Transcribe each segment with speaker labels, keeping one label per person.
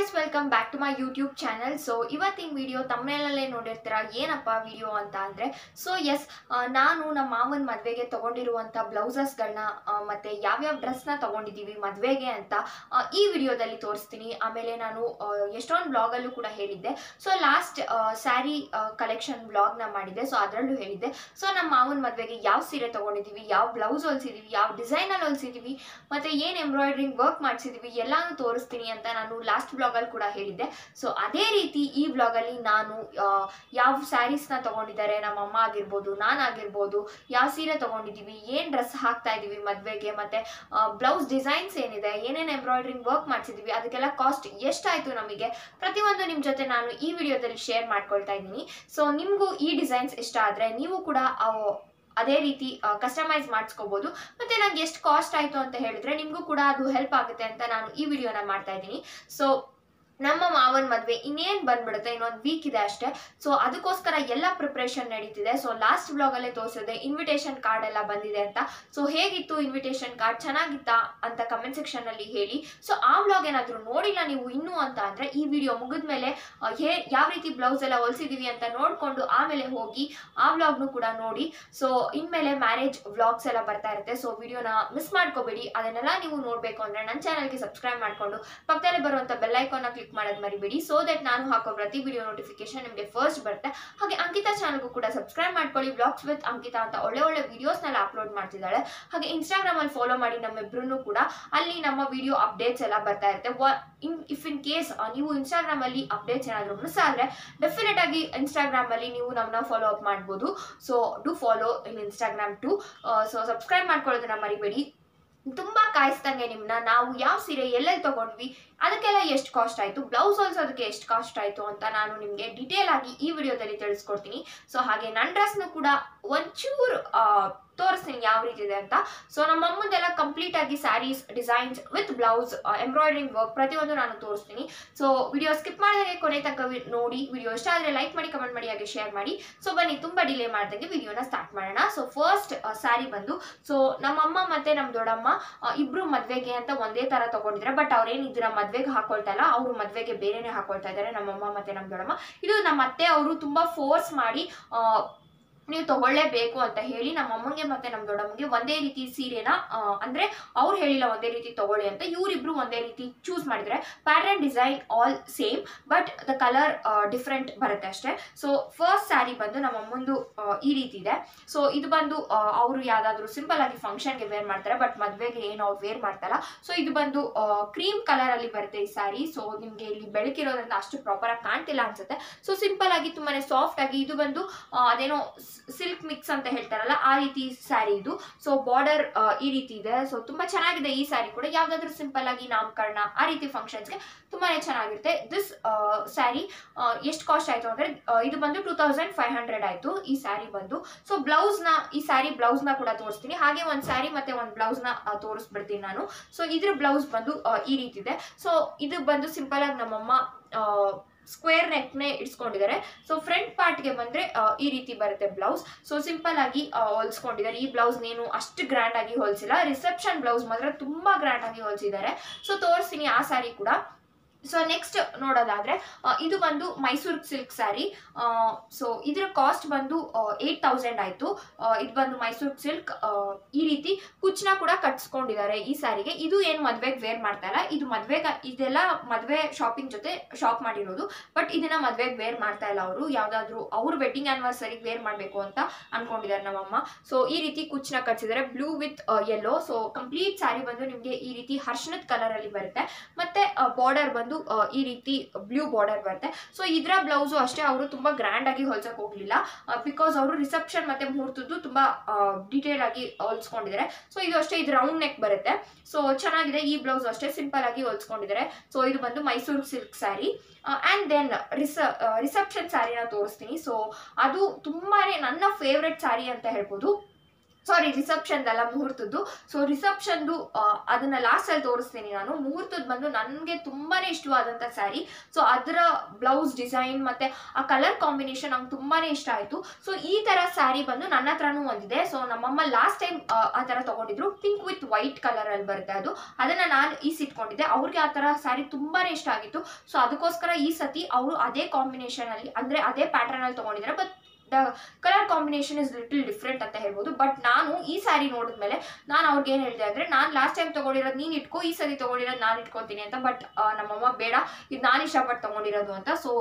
Speaker 1: guys welcome back to my YouTube channel so ಇವತ್ತಿನ video ತಮ್ಮನೇಲಲ್ಲೇ ನೋಡಿರ್ತೀರ ಏನಪ್ಪ ವಿಡಿಯೋ ಅಂತ ಅಂದರೆ ಸೊ ಎಸ್ ನಾನು ನಮ್ಮ ಮಾವನ ಮದುವೆಗೆ ತೊಗೊಂಡಿರುವಂಥ ಬ್ಲೌಸಸ್ಗಳನ್ನ ಮತ್ತು ಯಾವ್ಯಾವ ಡ್ರೆಸ್ನ ತೊಗೊಂಡಿದ್ದೀವಿ ಮದುವೆಗೆ ಅಂತ ಆ, ಈ ವಿಡಿಯೋದಲ್ಲಿ ತೋರಿಸ್ತೀನಿ ಆಮೇಲೆ ನಾನು ಆ, ಎಷ್ಟೊಂದು ಬ್ಲಾಗಲ್ಲೂ ಕೂಡ ಹೇಳಿದ್ದೆ ಸೊ ಲಾಸ್ಟ್ ಸ್ಯಾರಿ ಕಲೆಕ್ಷನ್ ಬ್ಲಾಗ್ನ ಮಾಡಿದ್ದೆ ಸೊ ಅದರಲ್ಲೂ ಹೇಳಿದ್ದೆ ಸೊ ನಮ್ಮ ಮಾವನ ಮದುವೆಗೆ ಯಾವ ಸೀರೆ ತೊಗೊಂಡಿದ್ದೀವಿ ಯಾವ ಬ್ಲೌಸ್ ಹೊಲ್ಸಿದ್ದೀವಿ ಯಾವ ಡಿಸೈನಲ್ಲಿ ಹೊಲ್ಸಿದ್ದೀವಿ ಮತ್ತು ಏನು ಎಂಬ್ರಾಯ್ಡ್ರಿಂಗ್ ವರ್ಕ್ ಮಾಡಿಸಿದ್ದೀವಿ ಎಲ್ಲಾನು ತೋರಿಸ್ತೀನಿ ಅಂತ ನಾನು ಲಾಸ್ಟ್ ಬ್ಲಾಗಲ್ಲಿ ಕೂಡ ಹೇಳಿದ್ದೆ ಸೊ ಅದೇ ರೀತಿ ಈ ಬ್ಲಾಗಲ್ಲಿ ನಾನು ಆ, ಯಾವ ಸ್ಯಾರೀಸ್ನ ತೊಗೊಂಡಿದ್ದಾರೆ ನಮ್ಮ ಅಮ್ಮ ಆಗಿರ್ಬೋದು ನಾನಾಗಿರ್ಬೋದು ಯಾವ ಸೀರೆ ತೊಗೊಂಡಿದ್ದೀವಿ ಏನು ಡ್ರೆಸ್ ಹಾಕ್ತಾ ಇದ್ದೀವಿ ಮದುವೆಗೆ ಮತ್ತು ಬ್ಲೌಸ್ ಡಿಸೈನ್ಸ್ ಏನಿದೆ ಏನೇನು ಎಂಬ್ರಾಯ್ಡ್ರಿಂಗ್ ವರ್ಕ್ ಮಾಡಿಸಿದ್ದೀವಿ ಅದಕ್ಕೆಲ್ಲ ಕಾಸ್ಟ್ ಎಷ್ಟಾಯಿತು ನಮಗೆ ಪ್ರತಿಯೊಂದು ನಿಮ್ಮ ಜೊತೆ ನಾನು ಈ ವಿಡಿಯೋದಲ್ಲಿ ಶೇರ್ ಮಾಡ್ಕೊಳ್ತಾ ಇದ್ದೀನಿ ಸೊ ನಿಮಗೂ ಈ ಡಿಸೈನ್ಸ್ ಇಷ್ಟ ಆದರೆ ನೀವು ಕೂಡ ಅವು ಅದೇ ರೀತಿ ಕಸ್ಟಮೈಸ್ ಮಾಡಿಸ್ಕೋಬೋದು ಮತ್ತು ನಂಗೆ ಎಷ್ಟು ಕಾಸ್ಟ್ ಆಯಿತು ಅಂತ ಹೇಳಿದ್ರೆ ನಿಮಗೂ ಕೂಡ ಅದು ಹೆಲ್ಪ್ ಆಗುತ್ತೆ ಅಂತ ನಾನು ಈ ವಿಡಿಯೋನ ಮಾಡ್ತಾ ಇದ್ದೀನಿ ಸೊ ನಮ್ಮ ಮಾವನ ಮದುವೆ ಇನ್ನೇನು ಬಂದ್ಬಿಡುತ್ತೆ ಇನ್ನೊಂದು ವೀಕ್ ಇದೆ ಅಷ್ಟೇ ಸೊ ಅದಕ್ಕೋಸ್ಕರ ಎಲ್ಲ ಪ್ರಿಪ್ರೇಷನ್ ನಡೀತಿದೆ ಸೊ ಲಾಸ್ಟ್ ಬ್ಲಾಗಲ್ಲೇ ತೋರಿಸಿದೆ ಇನ್ವಿಟೇಷನ್ ಕಾರ್ಡ್ ಎಲ್ಲ ಬಂದಿದೆ ಅಂತ ಸೊ ಹೇಗಿತ್ತು ಇನ್ವಿಟೇಷನ್ ಕಾರ್ಡ್ ಚೆನ್ನಾಗಿತ್ತಾ ಅಂತ ಕಮೆಂಟ್ ಸೆಕ್ಷನಲ್ಲಿ ಹೇಳಿ ಸೊ ಆ ಬ್ಲಾಗ್ ಏನಾದರೂ ನೋಡಿಲ್ಲ ನೀವು ಇನ್ನೂ ಅಂತ ಅಂದರೆ ಈ ವಿಡಿಯೋ ಮುಗಿದ್ಮೇಲೆ ಆ, ಹೇ ಯಾವ ರೀತಿ ಬ್ಲೌಸ್ ಎಲ್ಲ ಹೊಲ್ಸಿದೀವಿ ಅಂತ ನೋಡಿಕೊಂಡು ಆಮೇಲೆ ಹೋಗಿ ಆ ವ್ಲಾಗ್ನು ಕೂಡ ನೋಡಿ ಸೊ ಇನ್ಮೇಲೆ ಮ್ಯಾರೇಜ್ ವ್ಲಾಗ್ಸ್ ಎಲ್ಲ ಬರ್ತಾ ಇರುತ್ತೆ ಸೊ ವಿಡಿಯೋನ ಮಿಸ್ ಮಾಡ್ಕೋಬೇಡಿ ಅದನ್ನೆಲ್ಲ ನೀವು ನೋಡಬೇಕು ಅಂದರೆ ನನ್ನ ಚಾನಲ್ಗೆ ಸಬ್ಸ್ಕ್ರೈಬ್ ಮಾಡಿಕೊಂಡು ಪಕ್ಕದಲ್ಲೇ ಬರುವಂಥ ಬೆಲ್ ಐಕಾನ್ನ ಕ್ಲಿಕ್ ಮಾಡೋದು ಮರಿಬೇಡಿ ಸೊ ದಟ್ ನಾನು ಹಾಕೋ ಪ್ರತಿ ವಿಡಿಯೋ ನೋಟಿಫಿಕೇಶನ್ ನಿಮಗೆ ಫಸ್ಟ್ ಬರುತ್ತೆ ಹಾಗೆ ಅಂಕಿತಾ ಚಾನಲ್ಗೂ ಕೂಡ ಸಬ್ಸ್ಕ್ರೈಬ್ ಮಾಡ್ಕೊಳ್ಳಿ ಬ್ಲಾಗ್ಸ್ ವಿತ್ ಅಂಕಿತಾ ಅಂತ ಒಳ್ಳೆ ಒಳ್ಳೆ ವಿಡಿಯೋಸ್ನೆಲ್ಲ ಅಪ್ಲೋಡ್ ಮಾಡ್ತಿದ್ದಾಳೆ ಹಾಗೆ ಇನ್ಸ್ಟಾಗ್ರಾಮಲ್ಲಿ ಫಾಲೋ ಮಾಡಿ ನಮ್ಮಿಬ್ರು ಕೂಡ ಅಲ್ಲಿ ನಮ್ಮ ವಿಡಿಯೋ ಅಪ್ಡೇಟ್ಸ್ ಎಲ್ಲ ಬರ್ತಾ ಇರುತ್ತೆ ಇನ್ ಇಫ್ ಇನ್ ಕೇಸ್ ನೀವು ಇನ್ಸ್ಟಾಗ್ರಾಮಲ್ಲಿ ಅಪ್ಡೇಟ್ಸ್ ಏನಾದರೂ ಮಿಸ್ ಆದರೆ ಡೆಫಿನೆಟ್ ಆಗಿ ಇನ್ಸ್ಟಾಗ್ರಾಮಲ್ಲಿ ನೀವು ನಮ್ಮನ್ನ ಫಾಲೋ ಅಪ್ ಮಾಡ್ಬೋದು so do follow in Instagram too so subscribe ಮಾಡ್ಕೊಳ್ಳೋದನ್ನ ಮರಿಬೇಡಿ ತುಂಬ ಕಾಯಿಸ್ದಂಗೆ ನಿಮ್ಮನ್ನ ನಾವು ಯಾವ ಸೀರೆ ಎಲ್ಲೆಲ್ಲಿ ತೊಗೊಂಡ್ವಿ ಅದಕ್ಕೆಲ್ಲ ಎಷ್ಟು ಕಾಸ್ಟ್ ಆಯಿತು ಬ್ಲೌಸ್ ಹೊಲ್ಸೋದಕ್ಕೆ ಎಷ್ಟು ಕಾಸ್ಟ್ ಆಯಿತು ಅಂತ ನಾನು ನಿಮಗೆ ಡಿಟೇಲ್ ಆಗಿ ಈ ವಿಡಿಯೋದಲ್ಲಿ ತಿಳಿಸ್ಕೊಡ್ತೀನಿ ಸೊ ಹಾಗೆ ನನ್ನ ಡ್ರೆಸ್ನು ಕೂಡ ಒಂಚೂರು ಆ, ತೋರಿಸ್ತೀನಿ ಯಾವ ರೀತಿ ಇದೆ ಅಂತ ಸೊ ನಮ್ಮ ಅಮ್ಮಂದೆಲ್ಲ ಕಂಪ್ಲೀಟ್ ಆಗಿ saris designs with blouse embroidering work ಪ್ರತಿಯೊಂದು ನಾನು ತೋರಿಸ್ತೀನಿ ಸೊ ವಿಡಿಯೋ ಸ್ಕಿಪ್ ಮಾಡಿದಾಗೆ ಕೊನೆ ತನಕ ವಿ- ನೋಡಿ ವಿಡಿಯೋ ಇಷ್ಟ ಆದರೆ ಲೈಕ್ ಮಾಡಿ ಕಮೆಂಟ್ ಮಾಡಿ ಹಾಗೆ ಶೇರ್ ಮಾಡಿ ಸೊ ಬನ್ನಿ ತುಂಬ ಡಿಲೇ ಮಾಡ್ದಂಗೆ ವಿಡಿಯೋನ ಸ್ಟಾರ್ಟ್ ಮಾಡೋಣ ಸೊ ಫಸ್ಟ್ ಸ್ಯಾರಿ ಬಂದು ಸೊ ನಮ್ಮಮ್ಮ ಮತ್ತೆ ನಮ್ಮ ದೊಡ್ಡಮ್ಮ ಆ, ಇಬ್ರು ಮದ್ವೆಗೆ ಅಂತ ಒಂದೇ ತರ ತಗೊಂಡಿದ್ದಾರೆ ಬಟ್ ಅವ್ರೇನು ಇದನ್ನ ಮದ್ವೆಗೆ ಹಾಕೊಳ್ತಾ ಇಲ್ಲ ಅವರು ಮದ್ವೆಗೆ ಬೇರೆನೆ ಹಾಕೊಳ್ತಾ ಇದ್ದಾರೆ ನಮ್ಮಮ್ಮ ಮತ್ತೆ ನಮ್ಮ ದೊಡ್ಡಮ್ಮ ಇದು ನಮ್ಮ ಅತ್ತೆ ಅವರು ತುಂಬಾ ಫೋರ್ಸ್ ಮಾಡಿ ಆ, ನೀವು ತಗೊಳ್ಳೇಬೇಕು ಅಂತ ಹೇಳಿ ನಮ್ಮ ಅಮ್ಮಂಗೆ ಮತ್ತೆ ನಮ್ಮ ದೊಡ್ಡಮ್ಮಗೆ ಒಂದೇ ರೀತಿ ಸೀರೆನ ಆ, ಅಂದ್ರೆ ಅವ್ರು ಹೇಳಿಲ್ಲ ಒಂದೇ ರೀತಿ ತಗೊಳ್ಳಿ ಅಂತ ಇವರಿಬ್ರು ಒಂದೇ ರೀತಿ ಚೂಸ್ ಮಾಡಿದ್ರೆ pattern design all same but the colour different ಬರುತ್ತೆ ಅಷ್ಟೇ ಸೊ ಫಸ್ಟ್ ಸ್ಯಾರಿ ಬಂದು ನಮ್ಮ ಅಮ್ಮಂದು ಆ, ಈ ರೀತಿ ಇದೆ ಸೊ ಇದು ಬಂದು ಅವರು ಯಾವ್ದಾದ್ರು ಸಿಂಪಲ್ ಆಗಿ ಫಂಕ್ಷನ್ಗೆ ವೇರ್ ಮಾಡ್ತಾರೆ ಬಟ್ ಮದ್ವೆಗೆ ಏನು ಅವ್ರು ವೇರ್ ಮಾಡ್ತಾರ ಸೊ ಇದು ಬಂದು ಕ್ರೀಮ್ ಕಲರ್ ಅಲ್ಲಿ ಬರುತ್ತೆ ಈ ಸ್ಯಾರಿ ಸೊ ನಿಮ್ಗೆ ಇಲ್ಲಿ ಬೆಳಕಿರೋದ್ರಿಂದ ಅಷ್ಟು ಪ್ರಾಪರ್ ಆಗಿ ಕಾಣ್ತಿಲ್ಲ ಅನ್ಸುತ್ತೆ ಸೊ ಸಿಂಪಲ್ ಆಗಿ ತುಂಬಾನೇ ಸಾಫ್ಟ್ ಆಗಿ ಇದು ಬಂದು ಆ, ಅದೇನೋ ಸಿಲ್ಕ್ ಮಿಕ್ಸ್ ಅಂತ ಹೇಳ್ತಾರಲ್ಲ ಆ ರೀತಿ ಸ್ಯಾರಿ ಇದು ಸೊ ಬಾರ್ಡರ್ ಈ ರೀತಿ ಇದೆ ಸೊ ತುಂಬಾ ಚೆನ್ನಾಗಿದೆ ಈ ಸ್ಯಾರಿ ಕೂಡ ಯಾವ್ದಾದ್ರು ಸಿಂಪಲ್ ಆಗಿ ನಾಮಕರಣ ಆ ರೀತಿ ಫಂಕ್ಷನ್ಸ್ಗೆ ತುಂಬಾನೇ ಚೆನ್ನಾಗಿರುತ್ತೆ ದಿಸ್ ಸ್ಯಾರಿ ಎಷ್ಟು ಕಾಸ್ಟ್ ಆಯ್ತು ಅಂದ್ರೆ ಆ, ಇದು ಬಂದು ಟೂ ತೌಸಂಡ್ ಫೈವ್ ಹಂಡ್ರೆಡ್ ಆಯ್ತು ಈ ಸ್ಯಾರಿ ಬಂದು ಸೊ ಬ್ಲೌಸ್ನ ಈ ಸ್ಯಾರಿ ಬ್ಲೌಸ್ನ ಕೂಡ ತೋರಿಸ್ತೀನಿ ಹಾಗೆ ಒಂದು ಸ್ಯಾರಿ ಮತ್ತೆ ಒಂದು ಬ್ಲೌಸ್ನ ತೋರಿಸ್ಬಿಡ್ತೀನಿ ನಾನು ಸೊ ಇದ್ರ ಬ್ಲೌಸ್ ಬಂದು ಆ, ಈ ರೀತಿ ಇದೆ ಸೊ ಇದು ಬಂದು ಸಿಂಪಲ್ ಆಗಿ ನಮ್ಮಮ್ಮ ಸ್ಕ್ವೇರ್ ನೆಕ್ನೇ ಇಡ್ಸ್ಕೊಂಡಿದ್ದಾರೆ ಸೊ ಫ್ರಂಟ್ ಪಾರ್ಟ್ಗೆ ಬಂದ್ರೆ ಆ, ಈ ರೀತಿ ಬರುತ್ತೆ ಬ್ಲೌಸ್ ಸೊ ಸಿಂಪಲ್ ಆಗಿ ಆ, ಹೊಲ್ಸ್ಕೊಂಡಿದ್ದಾರೆ ಈ ಬ್ಲೌಸ್ ನೇನು ಅಷ್ಟು ಗ್ರ್ಯಾಂಡ್ ಆಗಿ ಹೊಲ್ಸಿಲ್ಲ ರಿಸೆಪ್ಷನ್ ಬ್ಲೌಸ್ ಮಾತ್ರ ತುಂಬಾ ಗ್ರ್ಯಾಂಡ್ ಆಗಿ ಹೊಲ್ಸಿದ್ದಾರೆ ಸೊ ತೋರಿಸ್ತೀನಿ ಆ ಸ್ಯಾರಿ ಕೂಡ ಸೊ ನೆಕ್ಸ್ಟ್ ನೋಡೋದಾದ್ರೆ ಆ, ಇದು ಬಂದು ಮೈಸೂರು ಸಿಲ್ಕ್ ಸ್ಯಾರಿ ಸೊ ಇದ್ರ ಕಾಸ್ಟ್ ಬಂದು ಏಯ್ಟ್ ತೌಸಂಡ್ ಆಯಿತು ಇದು ಬಂದು ಮೈಸೂರು ಸಿಲ್ಕ್ ಈ ರೀತಿ ಕುಚ್ಚನ ಕೂಡ ಕಟ್ಸ್ಕೊಂಡಿದ್ದಾರೆ ಈ ಸ್ಯಾರಿಗೆ ಇದು ಏನು ಮದ್ವೆಗೆ ವೇರ್ ಮಾಡ್ತಾ ಇಲ್ಲ ಇದು ಮದ್ವೆಗೆ ಇದೆಲ್ಲ ಮದ್ವೆ ಶಾಪಿಂಗ್ ಜೊತೆ ಶಾಪ್ ಮಾಡಿರೋದು ಬಟ್ ಇದನ್ನ ಮದ್ವೆಗೆ ವೇರ್ ಮಾಡ್ತಾ ಇಲ್ಲ ಅವರು ಯಾವ್ದಾದ್ರು ಅವ್ರ ವೆಡ್ಡಿಂಗ್ ಆನಿವರ್ಸರಿಗೆ ವೇರ್ ಮಾಡಬೇಕು ಅಂತ ಅನ್ಕೊಂಡಿದ್ದಾರೆ ನಮ್ಮಮ್ಮ ಸೊ ಈ ರೀತಿ ಕುಚ್ಚನ ಕಟ್ಸಿದ್ದಾರೆ blue with yellow so complete sari ಬಂದು ನಿಮಗೆ ಈ ರೀತಿ ಹರ್ಷಣದ ಕಲರ್ ಅಲ್ಲಿ ಬರುತ್ತೆ ಮತ್ತೆ ಬಾರ್ಡರ್ ಬಂದು ಆ, ಈ ರೀತಿ ಬ್ಲೂ ಬಾರ್ಡರ್ ಬರುತ್ತೆ ಸೊ ಇದರ ಬ್ಲೌಸು ಅಷ್ಟೇ ಅವರು ತುಂಬಾ ಗ್ರ್ಯಾಂಡ್ ಆಗಿ ಹೊಲ್ಸಕ್ ಹೋಗ್ಲಿಲ್ಲ ಬಿಕಾಸ್ ಅವರು ರಿಸೆಪ್ಷನ್ ಮತ್ತೆ ಮುಹೂರ್ತದ್ದು ತುಂಬಾ ಡೀಟೇಲ್ ಆಗಿ ಹೊಲ್ಸ್ಕೊಂಡಿದ್ದಾರೆ ಸೊ ಇದು ಅಷ್ಟೇ ಇದು ರೌಂಡ್ ನೆಕ್ ಬರುತ್ತೆ ಸೊ ಚೆನ್ನಾಗಿದೆ ಈ ಬ್ಲೌಸ್ ಅಷ್ಟೇ ಸಿಂಪಲ್ ಆಗಿ ಹೊಲ್ಸ್ಕೊಂಡಿದ್ದಾರೆ ಸೊ ಇದು ಬಂದು Mysore silk sari and then ರಿಸ ರಿಸೆಪ್ಷನ್ ಸ್ಯಾರಿನ ತೋರಿಸ್ತೀನಿ ಸೊ ಅದು ತುಂಬಾನೇ ನನ್ನ ಫೇವ್ರೆಟ್ ಸ್ಯಾರಿ ಅಂತ ಹೇಳ್ಬೋದು ಸಾರಿ ರಿಸೆಪ್ಷನ್ದಲ್ಲ ಮುಹೂರ್ತದ್ದು ಸೊ ರಿಸೆಪ್ಷನ್ದು ಅದನ್ನ ಲಾಸ್ಟ್ ಅಲ್ಲಿ ತೋರಿಸ್ತೀನಿ ನಾನು ಮುಹೂರ್ತದ್ ಬಂದು ನನಗೆ ತುಂಬಾನೇ ಇಷ್ಟವಾದಂಥ ಸ್ಯಾರಿ ಸೊ ಅದರ ಬ್ಲೌಸ್ ಡಿಸೈನ್ ಮತ್ತೆ ಆ ಕಲರ್ ಕಾಂಬಿನೇಷನ್ ನಂಗೆ ತುಂಬಾನೇ ಇಷ್ಟ ಆಯಿತು ಸೊ ಈ ಥರ ಸ್ಯಾರಿ ಬಂದು ನನ್ನ ಹತ್ರನೂ ಒಂದಿದೆ ಸೊ ನಮ್ಮಮ್ಮ ಲಾಸ್ಟ್ ಟೈಮ್ ಆ ಥರ ತಗೊಂಡಿದ್ರು ಪಿಂಕ್ ವಿತ್ ವೈಟ್ ಕಲರಲ್ಲಿ ಬರುತ್ತೆ ಅದು ಅದನ್ನು ನಾನು ಈಸಿಟ್ಕೊಂಡಿದ್ದೆ ಅವ್ರಿಗೆ ಆ ಥರ ಸ್ಯಾರಿ ತುಂಬಾನೇ ಇಷ್ಟ ಆಗಿತ್ತು ಸೊ ಅದಕ್ಕೋಸ್ಕರ ಈ ಸತಿ ಅವರು ಅದೇ ಕಾಂಬಿನೇಷನಲ್ಲಿ ಅಂದರೆ ಅದೇ ಪ್ಯಾಟರ್ನಲ್ಲಿ ತೊಗೊಂಡಿದ್ದಾರೆ but the colour combination is little different ಅಂತ ಹೇಳ್ಬೋದು ಬಟ್ ನಾನು ಈ ಸ್ಯಾರಿ ನೋಡಿದ್ಮೇಲೆ ನಾನು ಅವ್ರಿಗೆ ಏನು ಹೇಳಿದೆ ಅಂದರೆ ನಾನು ಲಾಸ್ಟ್ ಟೈಮ್ ತೊಗೊಂಡಿರೋದು ನೀನು ಇಟ್ಕೋ ಈ ಸತಿ ತೊಗೊಂಡಿರೋದು ನಾನು ಇಟ್ಕೊತೀನಿ ಅಂತ ಬಟ್ ನಮ್ಮಮ್ಮ ಬೇಡ ಇದು ನಾನು ಇಷ್ಟಪಟ್ಟು ತೊಗೊಂಡಿರೋದು ಅಂತ ಸೊ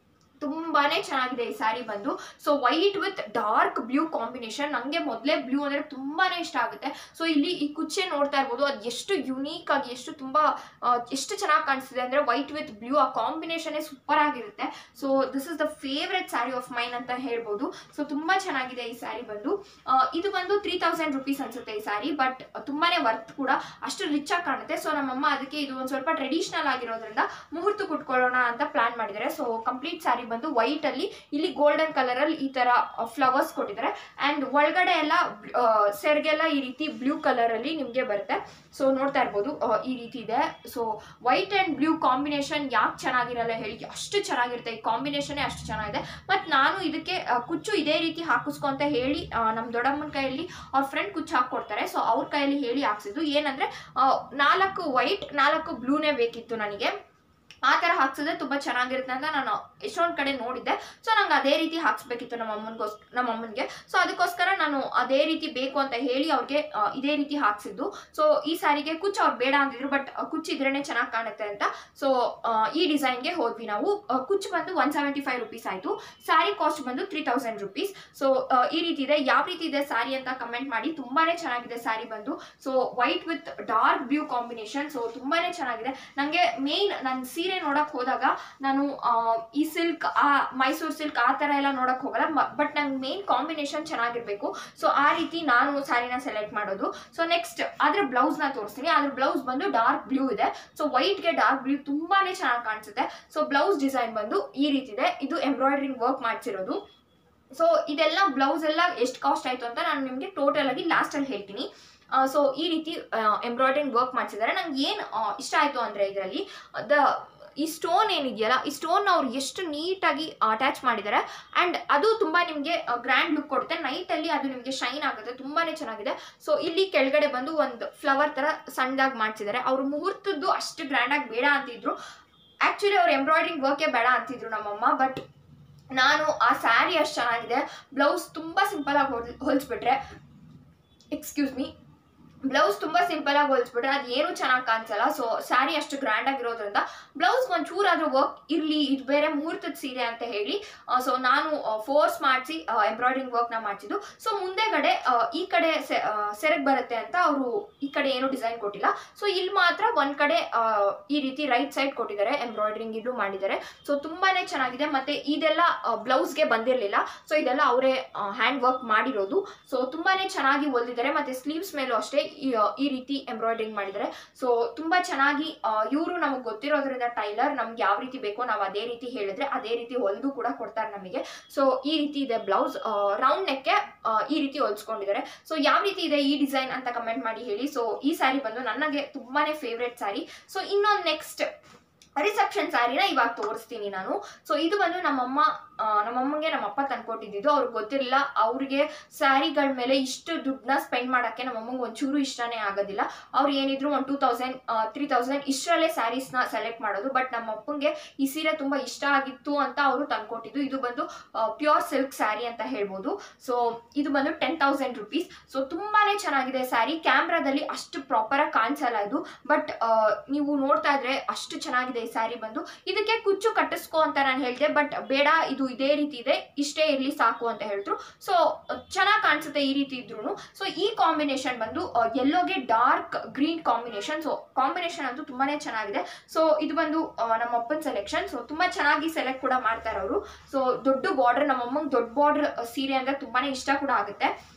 Speaker 1: ತುಂಬಾನೇ ಚೆನ್ನಾಗಿದೆ ಈ ಸ್ಯಾರಿ ಬಂದು so white with dark blue combination ನನಗೆ ಮೊದಲೇ ಬ್ಲೂ ಅಂದರೆ ತುಂಬಾನೇ ಇಷ್ಟ ಆಗುತ್ತೆ ಸೊ ಇಲ್ಲಿ ಈ ಕುಚ್ಚೆ ನೋಡ್ತಾ ಇರ್ಬೋದು ಅದು ಎಷ್ಟು ಯುನೀಕ್ ಆಗಿ ಎಷ್ಟು ತುಂಬ ಎಷ್ಟು ಚೆನ್ನಾಗಿ ಕಾಣಿಸ್ತಿದೆ ಅಂದರೆ ವೈಟ್ ವಿತ್ ಬ್ಲೂ ಆ ಕಾಂಬಿನೇಷನ್ನೇ ಸೂಪರ್ ಆಗಿರುತ್ತೆ so this is the favourite sari of mine ಅಂತ ಹೇಳ್ಬೋದು ಸೊ ತುಂಬ ಚೆನ್ನಾಗಿದೆ ಈ ಸ್ಯಾರಿ ಬಂದು ಆ, ಇದು ಬಂದು ತ್ರೀ ತೌಸಂಡ್ ರುಪೀಸ್ ಅನ್ಸುತ್ತೆ ಈ ಸ್ಯಾರಿ ಬಟ್ ತುಂಬಾನೇ ವರ್ತ್ ಕೂಡ ಅಷ್ಟು ರಿಚ್ ಆಗಿ ಕಾಣುತ್ತೆ ಸೊ ನಮ್ಮಮ್ಮ ಅದಕ್ಕೆ ಇದು ಒಂದು ಸ್ವಲ್ಪ ಟ್ರೆಡಿಷನಲ್ ಆಗಿರೋದ್ರಿಂದ ಮುಹೂರ್ತ ಕುಟ್ಕೊಳ್ಳೋಣ ಅಂತ ಪ್ಲಾನ್ ಮಾಡಿದ್ದಾರೆ ಸೊ ಕಂಪ್ಲೀಟ್ ಸ್ಯಾರಿ ಬಂದು ವೈಟ್ ಅಲ್ಲಿ ಇಲ್ಲಿ ಗೋಲ್ಡನ್ ಕಲರ್ ಅಲ್ಲಿ ಈ ತರ ಫ್ಲವರ್ಸ್ ಕೊಟ್ಟಿದ್ದಾರೆ ಅಂಡ್ ಒಳಗಡೆ ಎಲ್ಲ ಆ, ಸೆರ್ಗೆಲ್ಲ ಈ ರೀತಿ ಬ್ಲೂ ಕಲರ್ ಅಲ್ಲಿ ನಿಮ್ಗೆ ಬರುತ್ತೆ ಸೊ ನೋಡ್ತಾ ಇರ್ಬೋದು ಆ, ಈ ರೀತಿ ಇದೆ so white and blue combination ಯಾಕೆ ಚೆನ್ನಾಗಿರಲ್ಲ ಹೇಳಿ ಅಷ್ಟು ಚೆನ್ನಾಗಿರುತ್ತೆ ಈ ಕಾಂಬಿನೇಷನ್ ಅಷ್ಟು ಚೆನ್ನಾಗಿದೆ ಮತ್ತು ನಾನು ಇದಕ್ಕೆ ಆ, ಕುಚ್ಚು ಇದೇ ರೀತಿ ಹಾಕಿಸ್ಕೊ ಅಂತ ಹೇಳಿ ಆ, ನಮ್ಮ ದೊಡ್ಡಮ್ಮನ ಕೈಯಲ್ಲಿ ಅವ್ರ ಫ್ರೆಂಡ್ ಕುಚ್ಚು ಹಾಕ್ಕೊಡ್ತಾರೆ ಸೊ ಅವ್ರ ಕೈಯಲ್ಲಿ ಹೇಳಿ ಹಾಕ್ಸಿದ್ದು ಏನಂದ್ರೆ ಆ, ನಾಲ್ಕು ವೈಟ್ ನಾಲ್ಕು ಬ್ಲೂನೇ ಬೇಕಿತ್ತು ನನಗೆ ಆ ಥರ ಹಾಕ್ಸಿದ್ರೆ ತುಂಬ ಚೆನ್ನಾಗಿರುತ್ತೆ ಅಂತ ನಾನು ಎಷ್ಟೊಂದು ಕಡೆ ನೋಡಿದ್ದೆ ಸೊ ನಂಗೆ ಅದೇ ರೀತಿ ಹಾಕ್ಸ್ಬೇಕಿತ್ತು ನಮ್ಮ ಅಮ್ಮನಿಗೋಸ್ ನಮ್ಮ ಅಮ್ಮನಿಗೆ ಸೊ ಅದಕ್ಕೋಸ್ಕರ ನಾನು ಅದೇ ರೀತಿ ಬೇಕು ಅಂತ ಹೇಳಿ ಅವ್ರಿಗೆ ಆ, ಇದೇ ರೀತಿ ಹಾಕ್ಸಿದ್ದು ಸೊ ಈ ಸ್ಯಾರಿಗೆ ಕುಚ್ಚು ಅವ್ರು ಬೇಡ ಅಂತಿದ್ರು ಬಟ್ ಕುಚ್ಚು ಇದ್ರೇ ಚೆನ್ನಾಗಿ ಕಾಣುತ್ತೆ ಅಂತ ಸೊ ಈ ಡಿಸೈನ್ಗೆ ಹೋದ್ವಿ ನಾವು ಆ, ಕುಚ್ಚು ಬಂದು ಒನ್ ಸೆವೆಂಟಿ ಫೈವ್ ರುಪೀಸ್ ಆಯಿತು ಸ್ಯಾರಿ ಕಾಸ್ಟ್ ಬಂದು ತ್ರೀ ತೌಸಂಡ್ ರುಪೀಸ್ ಸೊ ಈ ರೀತಿ ಇದೆ ಯಾವ ರೀತಿ ಇದೆ ಸ್ಯಾರಿ ಅಂತ ಕಮೆಂಟ್ ಮಾಡಿ ತುಂಬಾನೇ ಚೆನ್ನಾಗಿದೆ ಸ್ಯಾರಿ ಬಂದು so white with dark blue combination so ತುಂಬಾನೇ ಚೆನ್ನಾಗಿದೆ ನನಗೆ ಮೇನ್ ನನ್ನ ಸೀರೆ ನೋಡಕ್ ಹೋದಾಗ ನಾನು ಆ, ಈ ಸಿಲ್ಕ್ ಆ ಮೈಸೂರು ಸಿಲ್ಕ್ ಆ ಥರ ಎಲ್ಲ ನೋಡಕ್ ಹೋಗಲ್ಲ ಬಟ್ ನಂಗೆ ಮೇನ್ ಕಾಂಬಿನೇಷನ್ ಚೆನ್ನಾಗಿರ್ಬೇಕು ಸೊ ಆ ರೀತಿ ನಾನು ಸ್ಯಾರಿನ ಸೆಲೆಕ್ಟ್ ಮಾಡೋದು ಸೊ ನೆಕ್ಸ್ಟ್ ಅದ್ರ ಬ್ಲೌಸ್ನ ತೋರಿಸ್ತೀನಿ ಅದ್ರ ಬ್ಲೌಸ್ ಬಂದು ಡಾರ್ಕ್ ಬ್ಲೂ ಇದೆ ಸೊ ವೈಟ್ಗೆ ಡಾರ್ಕ್ ಬ್ಲೂ ತುಂಬಾನೇ ಚೆನ್ನಾಗಿ ಕಾಣಿಸುತ್ತೆ ಸೊ ಬ್ಲೌಸ್ ಡಿಸೈನ್ ಬಂದು ಈ ರೀತಿ ಇದೆ ಇದು ಎಂಬ್ರಾಯ್ಡ್ರಿಂಗ್ ವರ್ಕ್ ಮಾಡಿಸಿರೋದು ಸೊ ಇದೆಲ್ಲ ಬ್ಲೌಸ್ ಎಲ್ಲ ಎಷ್ಟು ಕಾಸ್ಟ್ ಆಯಿತು ಅಂತ ನಾನು ನಿಮಗೆ ಟೋಟಲ್ ಆಗಿ ಲಾಸ್ಟಲ್ಲಿ ಹೇಳ್ತೀನಿ ಸೊ ಈ ರೀತಿ ಎಂಬ್ರಾಯ್ಡ್ರಿಂಗ್ ವರ್ಕ್ ಮಾಡಿಸಿದ್ದಾರೆ ನಂಗೆ ಏನು ಇಷ್ಟ ಆಯಿತು ಅಂದರೆ ಇದರಲ್ಲಿ ದ ಈ ಸ್ಟೋನ್ ಏನಿದೆಯಲ್ಲ ಈ ಸ್ಟೋನ್ ಅವ್ರು ಎಷ್ಟು ನೀಟಾಗಿ ಅಟ್ಯಾಚ್ ಮಾಡಿದ್ದಾರೆ ಆ್ಯಂಡ್ ಅದು ತುಂಬ ನಿಮಗೆ ಗ್ರ್ಯಾಂಡ್ ಲುಕ್ ಕೊಡುತ್ತೆ ನೈಟಲ್ಲಿ ಅದು ನಿಮಗೆ ಶೈನ್ ಆಗುತ್ತೆ ತುಂಬಾ ಚೆನ್ನಾಗಿದೆ ಸೊ ಇಲ್ಲಿ ಕೆಳಗಡೆ ಬಂದು ಒಂದು ಫ್ಲವರ್ ಥರ ಸಣ್ಣದಾಗಿ ಮಾಡಿಸಿದ್ದಾರೆ ಅವರು ಮುಹೂರ್ತದ್ದು ಅಷ್ಟು ಗ್ರ್ಯಾಂಡಾಗಿ ಬೇಡ ಅಂತಿದ್ರು ಆ್ಯಕ್ಚುಲಿ ಅವ್ರು ಎಂಬ್ರಾಯ್ಡ್ರಿಂಗ್ ವರ್ಕೇ ಬೇಡ ಅಂತಿದ್ರು ನಮ್ಮಮ್ಮ ಬಟ್ ನಾನು ಆ ಸ್ಯಾರಿ ಅಷ್ಟು ಚೆನ್ನಾಗಿದೆ ಬ್ಲೌಸ್ ತುಂಬ ಸಿಂಪಲಾಗಿ ಹೊಲ್ ಹೊಲಿಸ್ಬಿಟ್ರೆ ಎಕ್ಸ್ಕ್ಯೂಸ್ ಮೀ ಬ್ಲೌಸ್ ತುಂಬ ಸಿಂಪಲಾಗಿ ಹೊಲಿಸ್ಬಿಟ್ರೆ ಅದು ಏನೂ ಚೆನ್ನಾಗಿ ಕಾಣಿಸಲ್ಲ ಸೊ ಸ್ಯಾರಿ ಅಷ್ಟು ಗ್ರ್ಯಾಂಡ್ ಆಗಿರೋದ್ರಿಂದ ಬ್ಲೌಸ್ ಒಂಚೂರಾದ್ರೂ ವರ್ಕ್ ಇರಲಿ ಇದು ಬೇರೆ ಮುಹೂರ್ತದ ಸೀರೆ ಅಂತ ಹೇಳಿ ಸೊ ನಾನು ಫೋರ್ಸ್ ಮಾಡಿಸಿ ಎಂಬ್ರಾಯ್ಡ್ರಿಂಗ್ ವರ್ಕ್ನ ಮಾಡಿಸಿದ್ದು ಸೊ ಮುಂದೆಗಡೆ ಆ, ಈ ಕಡೆ ಸೆರಗ್ ಬರುತ್ತೆ ಅಂತ ಅವರು ಈ ಕಡೆ ಏನು ಡಿಸೈನ್ ಕೊಟ್ಟಿಲ್ಲ ಸೊ ಇಲ್ಲಿ ಮಾತ್ರ ಒಂದು ಕಡೆ ಆ, ಈ ರೀತಿ ರೈಟ್ ಸೈಡ್ ಕೊಟ್ಟಿದ್ದಾರೆ ಎಂಬ್ರಾಯ್ಡ್ರಿಂಗ್ ಇದು ಮಾಡಿದ್ದಾರೆ ಸೊ ತುಂಬಾನೇ ಚೆನ್ನಾಗಿದೆ ಮತ್ತೆ ಇದೆಲ್ಲ ಬ್ಲೌಸ್ಗೆ ಬಂದಿರಲಿಲ್ಲ ಸೊ ಇದೆಲ್ಲ ಅವರೇ ಹ್ಯಾಂಡ್ ವರ್ಕ್ ಮಾಡಿರೋದು ಸೊ ತುಂಬಾನೇ ಚೆನ್ನಾಗಿ ಹೊಲಿದಿದ್ದಾರೆ ಮತ್ತೆ ಸ್ಲೀವ್ಸ್ ಮೇಲೂ ಅಷ್ಟೇ ಈ ಆ, ಈ ರೀತಿ ಎಂಬ್ರಾಯ್ಡ್ರಿಂಗ್ ಮಾಡಿದ್ದಾರೆ ಸೊ ತುಂಬಾ ಚೆನ್ನಾಗಿ ಇವರು ನಮಗೆ ಗೊತ್ತಿರೋದ್ರಿಂದ ಟೈಲರ್ ನಮ್ಗೆ ಯಾವ ರೀತಿ ಬೇಕೋ ನಾವು ಅದೇ ರೀತಿ ಹೇಳಿದ್ರೆ ಅದೇ ರೀತಿ ಹೊಲಿದು ಕೂಡ ಕೊಡ್ತಾರೆ ನಮಗೆ ಸೊ ಈ ರೀತಿ ಇದೆ ಬ್ಲೌಸ್ ರೌಂಡ್ ನೆಕ್ಕೆ ಈ ರೀತಿ ಹೊಲ್ಸ್ಕೊಂಡಿದ್ದಾರೆ ಸೊ ಯಾವ ರೀತಿ ಇದೆ ಈ ಡಿಸೈನ್ ಅಂತ ಕಮೆಂಟ್ ಮಾಡಿ ಹೇಳಿ ಸೊ ಈ ಸ್ಯಾರಿ ಬಂದು ನನಗೆ ತುಂಬಾನೇ ಫೇವ್ರೆಟ್ ಸ್ಯಾರಿ ಸೊ ಇನ್ನೊಂದು ನೆಕ್ಸ್ಟ್ ರಿಸೆಪ್ಷನ್ ಸ್ಯಾರಿನ ಇವಾಗ ತೋರಿಸ್ತೀನಿ ನಾನು ಸೊ ಇದು ಬಂದು ನಮ್ಮಮ್ಮ ಆ, ನಮ್ಮಮ್ಮಂಗೆ ನಮ್ಮಪ್ಪ ತಂದ್ಕೊಟ್ಟಿದ್ದು ಅವ್ರಿಗೆ ಗೊತ್ತಿರಲಿಲ್ಲ ಅವ್ರಿಗೆ ಸ್ಯಾರಿಗಳ ಮೇಲೆ ಇಷ್ಟು ದುಡ್ಡನ್ನ ಸ್ಪೆಂಡ್ ಮಾಡೋಕ್ಕೆ ನಮ್ಮಮ್ಮಂಗೆ ಒಂಚೂರು ಇಷ್ಟನೇ ಆಗೋದಿಲ್ಲ ಅವ್ರು ಏನಿದ್ರು ಒಂದು ಟೂ ತೌಸಂಡ್ ತ್ರೀ ತೌಸಂಡ್ ಇಷ್ಟರಲ್ಲೇ ಸ್ಯಾರೀಸ್ನ ಸೆಲೆಕ್ಟ್ ಮಾಡೋದು ಬಟ್ ನಮ್ಮ ಅಪ್ಪಂಗೆ ಈ ಸೀರೆ ತುಂಬ ಇಷ್ಟ ಆಗಿತ್ತು ಅಂತ ಅವರು ತಂದ್ಕೊಟ್ಟಿದ್ದು ಇದು ಬಂದು ಪ್ಯೂರ್ ಸಿಲ್ಕ್ ಸ್ಯಾರಿ ಅಂತ ಹೇಳ್ಬೋದು ಸೊ ಇದು ಬಂದು ಟೆನ್ ತೌಸಂಡ್ ರುಪೀಸ್ ಸೊ ತುಂಬಾನೇ ಚೆನ್ನಾಗಿದೆ ಸ್ಯಾರಿ ಕ್ಯಾಮ್ರಾದಲ್ಲಿ ಅಷ್ಟು ಪ್ರಾಪರಾಗಿ ಕಾಣಿಸಲ್ಲ ಇದು ಬಟ್ ನೀವು ನೋಡ್ತಾ ಇದ್ರೆ ಅಷ್ಟು ಚೆನ್ನಾಗಿದೆ ಈ ಸ್ಯಾರಿ ಬಂದು ಇದಕ್ಕೆ ಕುಚ್ಚು ಕಟ್ಟಿಸ್ಕೋ ಅಂತ ನಾನು ಹೇಳಿದೆ ಬಟ್ ಬೇಡ ಇದು ಇದೇ ರೀತಿ ಇದೆ ಇಷ್ಟೇ ಇರಲಿ ಸಾಕು ಅಂತ ಹೇಳಿದ್ರು ಸೊ ಚೆನ್ನಾಗಿ ಕಾಣಿಸುತ್ತೆ ಈ ರೀತಿ ಇದ್ರು ಸೊ ಈ ಕಾಂಬಿನೇಷನ್ ಬಂದು ಎಲ್ಲೋಗೆ dark green combination so combination ಅಂತೂ ತುಂಬಾನೇ ಚೆನ್ನಾಗಿದೆ ಸೊ ಇದು ಬಂದು ಆ, ನಮ್ಮ ಅಪ್ಪನ ಸೆಲೆಕ್ಷನ್ ಸೊ ತುಂಬಾ ಚೆನ್ನಾಗಿ ಸೆಲೆಕ್ಟ್ ಕೂಡ ಮಾಡ್ತಾರೆ ಅವರು ಸೊ ದೊಡ್ಡ ಬಾರ್ಡರ್ ನಮ್ಮ ಅಮ್ಮಂಗೆ ದೊಡ್ಡ ಬಾರ್ಡರ್ ಸೀರೆ ಅಂದ್ರೆ ತುಂಬಾನೇ ಇಷ್ಟ ಕೂಡ ಆಗುತ್ತೆ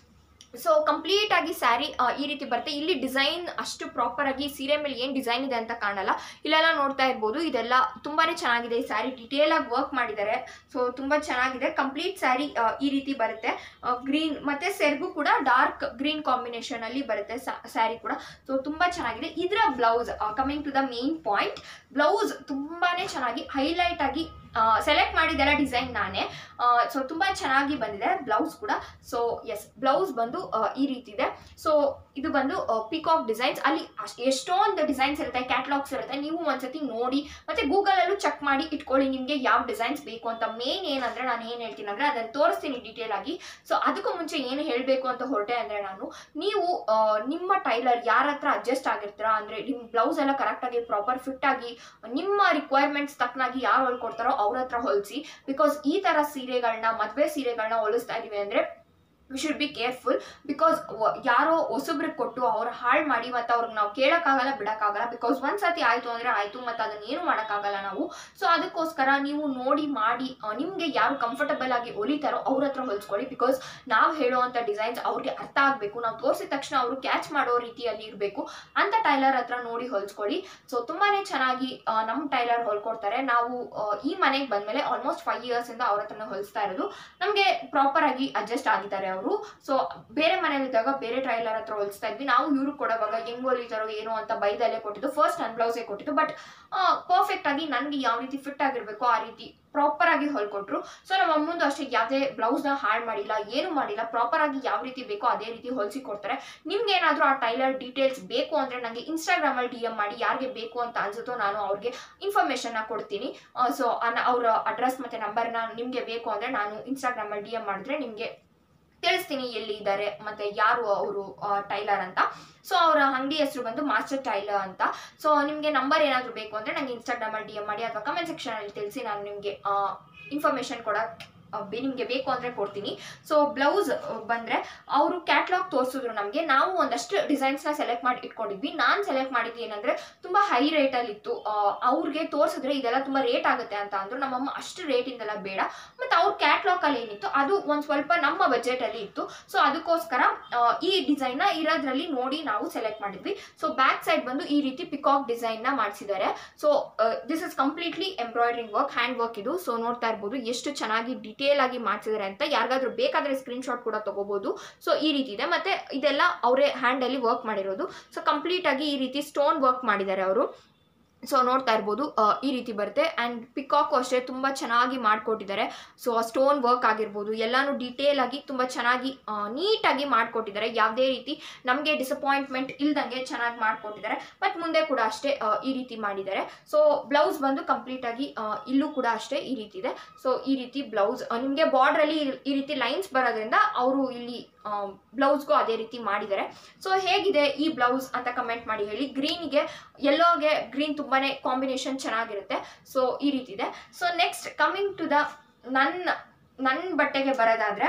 Speaker 1: ಸೊ ಕಂಪ್ಲೀಟ್ ಆಗಿ ಸ್ಯಾರಿ ಈ ರೀತಿ ಬರುತ್ತೆ ಇಲ್ಲಿ ಡಿಸೈನ್ ಅಷ್ಟು ಪ್ರಾಪರ್ ಆಗಿ ಸೀರೆ ಮೇಲೆ ಏನು ಡಿಸೈನ್ ಇದೆ ಅಂತ ಕಾಣಲ್ಲ ಇಲ್ಲೆಲ್ಲ ನೋಡ್ತಾ ಇರ್ಬೋದು ಇದೆಲ್ಲ ತುಂಬಾನೇ ಚೆನ್ನಾಗಿದೆ ಈ ಸ್ಯಾರಿ ಡಿಟೇಲ್ ಆಗಿ ವರ್ಕ್ ಮಾಡಿದ್ದಾರೆ ಸೊ ತುಂಬಾ ಚೆನ್ನಾಗಿದೆ ಕಂಪ್ಲೀಟ್ ಸ್ಯಾರಿ ಈ ರೀತಿ ಬರುತ್ತೆ ಗ್ರೀನ್ ಮತ್ತೆ ಸೆರ್ಗು ಕೂಡ ಡಾರ್ಕ್ ಗ್ರೀನ್ ಕಾಂಬಿನೇಷನ್ ಅಲ್ಲಿ ಬರುತ್ತೆ ಸ್ಯಾರಿ ಕೂಡ ಸೊ ತುಂಬಾ ಚೆನ್ನಾಗಿದೆ ಇದರ blouse coming to the main point blouse ತುಂಬಾನೇ ಚೆನ್ನಾಗಿ ಹೈಲೈಟ್ ಆಗಿ ಸೆಲೆಕ್ಟ್ ಮಾಡಿದ್ದೆಲ್ಲ ಡಿಸೈನ್ ನಾನೇ ಸೊ ತುಂಬ ಚೆನ್ನಾಗಿ ಬಂದಿದೆ ಬ್ಲೌಸ್ ಕೂಡ ಸೊ ಎಸ್ ಬ್ಲೌಸ್ ಬಂದು ಆ, ಈ ರೀತಿ ಇದೆ ಸೊ ಇದು ಬಂದು ಪಿಕಾಕ್ ಡಿಸೈನ್ಸ್ ಅಲ್ಲಿ ಅಷ್ಟ್- ಎಷ್ಟೊಂದು ಡಿಸೈನ್ಸ್ ಇರುತ್ತೆ ಕ್ಯಾಟ್ಲಾಗ್ಸ್ ಇರುತ್ತೆ ನೀವು ಒಂದ್ಸತಿ ನೋಡಿ ಮತ್ತೆ ಗೂಗಲಲ್ಲೂ ಚೆಕ್ ಮಾಡಿ ಇಟ್ಕೊಳ್ಳಿ ನಿಮಗೆ ಯಾವ ಡಿಸೈನ್ಸ್ ಬೇಕು ಅಂತ ಮೇನ್ ಏನಂದ್ರೆ ನಾನು ಏನು ಹೇಳ್ತೀನಿ ಅಂದ್ರೆ ಅದನ್ನು ತೋರಿಸ್ತೀನಿ ಡೀಟೇಲ್ ಆಗಿ ಸೊ ಅದಕ್ಕೂ ಮುಂಚೆ ಏನು ಹೇಳಬೇಕು ಅಂತ ಹೊರಟೆ ಅಂದ್ರೆ ನಾನು ನೀವು ಆ, ನಿಮ್ಮ ಟೈಲರ್ ಯಾರ ಹತ್ರ ಅಡ್ಜಸ್ಟ್ ಆಗಿರ್ತೀರಾ ಅಂದ್ರೆ ನಿಮ್ಮ ಬ್ಲೌಸ್ ಎಲ್ಲ ಕರೆಕ್ಟ್ ಆಗಿ ಪ್ರಾಪರ್ ಫಿಟ್ ಆಗಿ ನಿಮ್ಮ ರಿಕ್ವೈರ್ಮೆಂಟ್ಸ್ ತಕ್ಕನಾಗಿ ಯಾರು ಹೊಲ್ಕೊಡ್ತಾರೋ ಅವ್ರ ಹತ್ರ ಹೊಲಿಸಿ ಬಿಕಾಸ್ ಈ ತರ ಸೀರೆಗಳನ್ನ ಮದುವೆ ಸೀರೆಗಳನ್ನ ಹೊಲಿಸ್ತಾ ಇದೀವಿ ಅಂದ್ರೆ we should be careful because ಯಾರೋ ಹೊಸಬ್ರಿಗೆ ಕೊಟ್ಟು ಅವ್ರು ಹಾಳು ಮಾಡಿ ಮತ್ತು ಅವ್ರಿಗೆ ನಾವು ಕೇಳೋಕ್ಕಾಗಲ್ಲ ಬಿಡೋಕ್ಕಾಗಲ್ಲ ಬಿಕಾಸ್ ಒಂದ್ಸತಿ ಆಯಿತು ಅಂದರೆ ಆಯಿತು ಮತ್ತು ಅದನ್ನ ಏನು ಮಾಡೋಕ್ಕಾಗಲ್ಲ ನಾವು ಸೊ ಅದಕ್ಕೋಸ್ಕರ ನೀವು ನೋಡಿ ಮಾಡಿ ನಿಮಗೆ ಯಾರು ಕಂಫರ್ಟಬಲ್ ಆಗಿ ಹೊಲಿತಾರೋ ಅವ್ರ ಹತ್ರ ಹೊಲಿಸ್ಕೊಳ್ಳಿ ಬಿಕಾಸ್ ನಾವು ಹೇಳುವಂಥ ಡಿಸೈನ್ಸ್ ಅವ್ರಿಗೆ ಅರ್ಥ ಆಗಬೇಕು ನಾವು ತೋರಿಸಿದ ತಕ್ಷಣ ಅವರು ಕ್ಯಾಚ್ ಮಾಡೋ ರೀತಿಯಲ್ಲಿ ಇರಬೇಕು ಅಂತ ಟೈಲರ್ ಹತ್ರ ನೋಡಿ ಹೊಲಿಸ್ಕೊಳ್ಳಿ ಸೊ ತುಂಬಾ ಚೆನ್ನಾಗಿ ಆ, ನಮ್ಮ ಟೈಲರ್ ಹೊಲ್ಕೊಡ್ತಾರೆ ನಾವು ಆ, ಈ ಮನೆಗೆ ಬಂದಮೇಲೆ ಆಲ್ಮೋಸ್ಟ್ ಫೈವ್ ಇಯರ್ಸಿಂದ ಅವ್ರ ಹತ್ರನೇ ಹೊಲಿಸ್ತಾ ಇರೋದು ನಮಗೆ ಪ್ರಾಪರ್ ಆಗಿ ಅಡ್ಜಸ್ಟ್ ಆಗಿದ್ದಾರೆ ಅವರು ಸೊ ಬೇರೆ ಮನೇಲಿದ್ದಾಗ ಬೇರೆ ಟೈಲರ್ ಹತ್ರ ಹೊಲಿಸ್ತಾ ಇದ್ವಿ ನಾವು ಇವ್ರಿಗೆ ಕೊಡೋವಾಗ ಹೆಂಗ್ ಹೊಲಿತಾರೋ ಏನೋ ಅಂತ ಬೈದಲ್ಲೇ ಕೊಟ್ಟಿದ್ದು ಫಸ್ಟ್ ನನ್ನ ಬ್ಲೌಸೇ ಕೊಟ್ಟಿದ್ದು ಬಟ್ ಪರ್ಫೆಕ್ಟ್ ಆಗಿ ನನಗೆ ಯಾವ ರೀತಿ ಫಿಟ್ ಆಗಿರ್ಬೇಕು ಆ ರೀತಿ ಪ್ರಾಪರ್ ಆಗಿ ಹೊಲ್ಕೊಟ್ರು ಸೊ ನಮ್ಮ ಅಮ್ಮಂದು ಅಷ್ಟೇ ಯಾವುದೇ ಬ್ಲೌಸ್ನ ಹಾಳು ಮಾಡಿಲ್ಲ ಏನು ಮಾಡಿಲ್ಲ ಪ್ರಾಪರ್ ಆಗಿ ಯಾವ ರೀತಿ ಬೇಕೋ ಅದೇ ರೀತಿ ಹೊಲಿಸಿ ಕೊಡ್ತಾರೆ ನಿಮ್ಗೆ ಏನಾದರೂ ಆ ಟೈಲರ್ ಡೀಟೇಲ್ಸ್ ಬೇಕು ಅಂದರೆ ನನಗೆ ಇನ್ಸ್ಟಾಗ್ರಾಮಲ್ಲಿ ಡಿ ಎಮ್ ಮಾಡಿ ಯಾರಿಗೆ ಬೇಕು ಅಂತ ಅನ್ಸುತ್ತೋ ನಾನು ಅವ್ರಿಗೆ ಇನ್ಫಾರ್ಮೇಷನ್ನ ಕೊಡ್ತೀನಿ ಸೊ ಅವರ ಅಡ್ರೆಸ್ ಮತ್ತು ನಂಬರ್ನ ನಿಮಗೆ ಬೇಕು ಅಂದರೆ ನಾನು ಇನ್ಸ್ಟಾಗ್ರಾಮಲ್ಲಿ ಡಿ ಎಮ್ ಮಾಡಿದ್ರೆ ನಿಮಗೆ ತಿಳಿಸ್ತೀನಿ ಎಲ್ಲಿ ಇದ್ದಾರೆ ಮತ್ತೆ ಯಾರು ಅವರು ಟೈಲರ್ ಅಂತ ಸೊ ಅವರ ಅಂಗಡಿ ಹೆಸರು ಬಂದು ಮಾಸ್ಟರ್ ಟೈಲರ್ ಅಂತ ಸೊ ನಿಮಗೆ ನಂಬರ್ ಏನಾದರೂ ಬೇಕು ಅಂದರೆ ನನಗೆ ಇನ್ಸ್ಟಾಗ್ರಾಮಲ್ಲಿ ಡಿ ಎಮ್ ಮಾಡಿ ಅಥವಾ ಕಮೆಂಟ್ ಸೆಕ್ಷನಲ್ಲಿ ತಿಳಿಸಿ ನಾನು ನಿಮಗೆ ಇನ್ಫಾರ್ಮೇಷನ್ ಕೊಡೋಕ್ಕೆ ನಿಮಗೆ ಬೇಕು ಅಂದರೆ ಕೊಡ್ತೀನಿ ಸೊ ಬ್ಲೌಸ್ ಬಂದರೆ ಅವರು ಕ್ಯಾಟ್ಲಾಗ್ ತೋರಿಸಿದ್ರು ನಮಗೆ ನಾವು ಒಂದಷ್ಟು ಡಿಸೈನ್ಸ್ನ ಸೆಲೆಕ್ಟ್ ಮಾಡಿ ಇಟ್ಕೊಂಡಿದ್ವಿ ನಾನು ಸೆಲೆಕ್ಟ್ ಮಾಡಿದ್ದು ಏನಂದರೆ ತುಂಬ ಹೈ ರೇಟಲ್ಲಿ ಇತ್ತು ಆ, ಅವ್ರಿಗೆ ತೋರಿಸಿದ್ರೆ ಇದೆಲ್ಲ ತುಂಬ ರೇಟ್ ಆಗುತ್ತೆ ಅಂತ ಅಂದರು ನಮ್ಮಮ್ಮ ಅಷ್ಟು ರೇಟಿಂದೆಲ್ಲ ಬೇಡ ಮತ್ತು ಅವ್ರ ಕ್ಯಾಟ್ಲಾಗಲ್ಲಿ ಏನಿತ್ತು ಅದು ಒಂದು ಸ್ವಲ್ಪ ನಮ್ಮ ಬಜೆಟಲ್ಲಿ ಇತ್ತು ಸೊ ಅದಕ್ಕೋಸ್ಕರ ಆ, ಈ ಡಿಸೈನ್ನ ಇರೋದ್ರಲ್ಲಿ ನೋಡಿ ನಾವು ಸೆಲೆಕ್ಟ್ ಮಾಡಿದ್ವಿ ಸೊ ಬ್ಯಾಕ್ ಸೈಡ್ ಬಂದು ಈ ರೀತಿ ಪಿಕಾಕ್ ಡಿಸೈನ್ನ ಮಾಡಿಸಿದ್ದಾರೆ so this is completely embroidering work hand work ಇದು ಸೊ ನೋಡ್ತಾ ಇರ್ಬೋದು ಎಷ್ಟು ಚೆನ್ನಾಗಿ ಡಿಟೇಲ್ ಆಗಿ ಮಾಡಿಸಿದ್ದಾರೆ ಅಂತ ಯಾರಿಗಾದ್ರೂ ಬೇಕಾದ್ರೆ ಸ್ಕ್ರೀನ್ ಶಾಟ್ ಕೂಡ ತಗೋಬಹುದು ಸೊ ಈ ರೀತಿ ಇದೆ ಮತ್ತೆ ಇದೆಲ್ಲ ಅವರೇ ಹ್ಯಾಂಡಲ್ಲಿ ವರ್ಕ್ ಮಾಡಿರೋದು ಸೊ ಕಂಪ್ಲೀಟ್ ಆಗಿ ಈ ರೀತಿ ಸ್ಟೋನ್ ವರ್ಕ್ ಮಾಡಿದ್ದಾರೆ ಅವರು ಸೊ ನೋಡ್ತಾ ಇರ್ಬೋದು ಆ, ಈ ರೀತಿ ಬರುತ್ತೆ ಆ್ಯಂಡ್ ಪಿಕಾಕು ಅಷ್ಟೇ ತುಂಬ ಚೆನ್ನಾಗಿ ಮಾಡಿಕೊಟ್ಟಿದ್ದಾರೆ ಸೊ ಸ್ಟೋನ್ ವರ್ಕ್ ಆಗಿರ್ಬೋದು ಎಲ್ಲಾನು ಡೀಟೇಲ್ ಆಗಿ ತುಂಬ ಚೆನ್ನಾಗಿ ನೀಟಾಗಿ ಮಾಡಿಕೊಟ್ಟಿದ್ದಾರೆ ಯಾವುದೇ ರೀತಿ ನಮಗೆ ಡಿಸಪಾಯಿಂಟ್ಮೆಂಟ್ ಇಲ್ದಂಗೆ ಚೆನ್ನಾಗಿ ಮಾಡಿಕೊಟ್ಟಿದ್ದಾರೆ ಮತ್ತು ಮುಂದೆ ಕೂಡ ಅಷ್ಟೇ ಆ, ಈ ರೀತಿ ಮಾಡಿದ್ದಾರೆ ಸೊ ಬ್ಲೌಸ್ ಬಂದು ಕಂಪ್ಲೀಟ್ ಆಗಿ ಆ, ಇಲ್ಲೂ ಕೂಡ ಅಷ್ಟೇ ಈ ರೀತಿ ಇದೆ ಸೊ ಈ ರೀತಿ ಬ್ಲೌಸ್ ನಿಮಗೆ ಬಾರ್ಡ್ರಲ್ಲಿ ಈ ರೀತಿ ಲೈನ್ಸ್ ಬರೋದ್ರಿಂದ ಅವರು ಇಲ್ಲಿ ಬ್ಲೌಸ್ಗೂ ಅದೇ ರೀತಿ ಮಾಡಿದ್ದಾರೆ ಸೊ ಹೇಗಿದೆ ಈ ಬ್ಲೌಸ್ ಅಂತ ಕಮೆಂಟ್ ಮಾಡಿ ಹೇಳಿ ಗ್ರೀನ್ಗೆ ಯೆಲ್ಲೋಗೆ ಗ್ರೀನ್ ತುಂಬಾನೇ ಕಾಂಬಿನೇಷನ್ ಚೆನ್ನಾಗಿರುತ್ತೆ ಸೊ ಈ ರೀತಿ ಇದೆ so next coming to the ನನ್ನ ನನ್ನ ಬಟ್ಟೆಗೆ ಬರೋದಾದ್ರೆ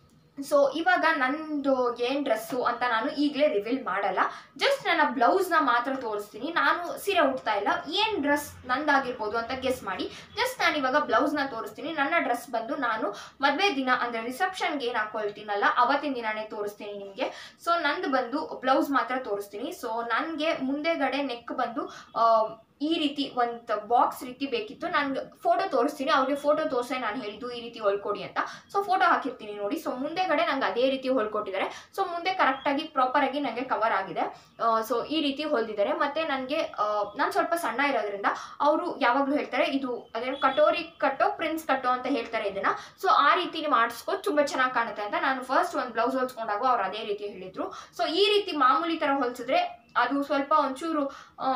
Speaker 1: ಸೊ ಇವಾಗ ನಂದು ಏನು ಡ್ರೆಸ್ಸು ಅಂತ ನಾನು ಈಗಲೇ ರಿವೀಲ್ ಮಾಡಲ್ಲ ಜಸ್ಟ್ ನನ್ನ ಬ್ಲೌಸ್ನ ಮಾತ್ರ ತೋರಿಸ್ತೀನಿ ನಾನು ಸೀರೆ ಉಡ್ತಾ ಇಲ್ಲ ಏನು ಡ್ರೆಸ್ ನಂದಾಗಿರ್ಬೋದು ಅಂತ ಗೆಸ್ ಮಾಡಿ ಜಸ್ಟ್ ನಾನು ಇವಾಗ ಬ್ಲೌಸ್ನ ತೋರಿಸ್ತೀನಿ ನನ್ನ ಡ್ರೆಸ್ ಬಂದು ನಾನು ಮದುವೆ ದಿನ ಅಂದರೆ ರಿಸೆಪ್ಷನ್ಗೆ ಏನು ಹಾಕೊಳ್ತೀನಲ್ಲ ಅವತ್ತಿನ ದಿನಾನೇ ತೋರಿಸ್ತೀನಿ ನಿಮಗೆ ಸೊ ನಂದು ಬಂದು ಬ್ಲೌಸ್ ಮಾತ್ರ ತೋರಿಸ್ತೀನಿ ಸೊ ನನಗೆ ಮುಂದೆಗಡೆ ನೆಕ್ ಬಂದು ಆ, ಈ ರೀತಿ ಒಂದು ಬಾಕ್ಸ್ ರೀತಿ ಬೇಕಿತ್ತು ನನಗೆ ಫೋಟೋ ತೋರಿಸ್ತೀನಿ ಅವ್ರಿಗೆ ಫೋಟೋ ತೋರಿಸೇ ನಾನು ಹೇಳಿದ್ದು ಈ ರೀತಿ ಹೊಲ್ಕೊಡಿ ಅಂತ ಸೊ ಫೋಟೋ ಹಾಕಿರ್ತೀನಿ ನೋಡಿ ಸೊ ಮುಂದೆಗಡೆ ನಂಗೆ ಅದೇ ರೀತಿ ಹೊಲ್ಕೊಟ್ಟಿದ್ದಾರೆ ಸೊ ಮುಂದೆ ಕರೆಕ್ಟಾಗಿ ಪ್ರಾಪರಾಗಿ ನನಗೆ ಕವರ್ ಆಗಿದೆ ಸೊ ಈ ರೀತಿ ಹೊಲ್ದಿದ್ದಾರೆ ಮತ್ತು ನನಗೆ ನಾನು ಸ್ವಲ್ಪ ಸಣ್ಣ ಇರೋದ್ರಿಂದ ಅವರು ಯಾವಾಗಲೂ ಹೇಳ್ತಾರೆ ಇದು ಅದೇನು ಕಟೋರಿ ಕಟ್ಟೋ ಪ್ರಿನ್ಸ್ ಕಟ್ಟೋ ಅಂತ ಹೇಳ್ತಾರೆ ಇದನ್ನ ಸೊ ಆ ರೀತಿ ಮಾಡಿಸ್ಕೊ ತುಂಬ ಚೆನ್ನಾಗಿ ಕಾಣುತ್ತೆ ಅಂತ ನಾನು ಫಸ್ಟ್ ಒಂದು ಬ್ಲೌಸ್ ಹೊಲ್ಸ್ಕೊಂಡಾಗ ಅವ್ರು ಅದೇ ರೀತಿ ಹೇಳಿದ್ರು ಸೊ ಈ ರೀತಿ ಮಾಮೂಲಿ ಥರ ಹೊಲ್ಸಿದ್ರೆ ಅದು ಸ್ವಲ್ಪ ಒಂಚೂರು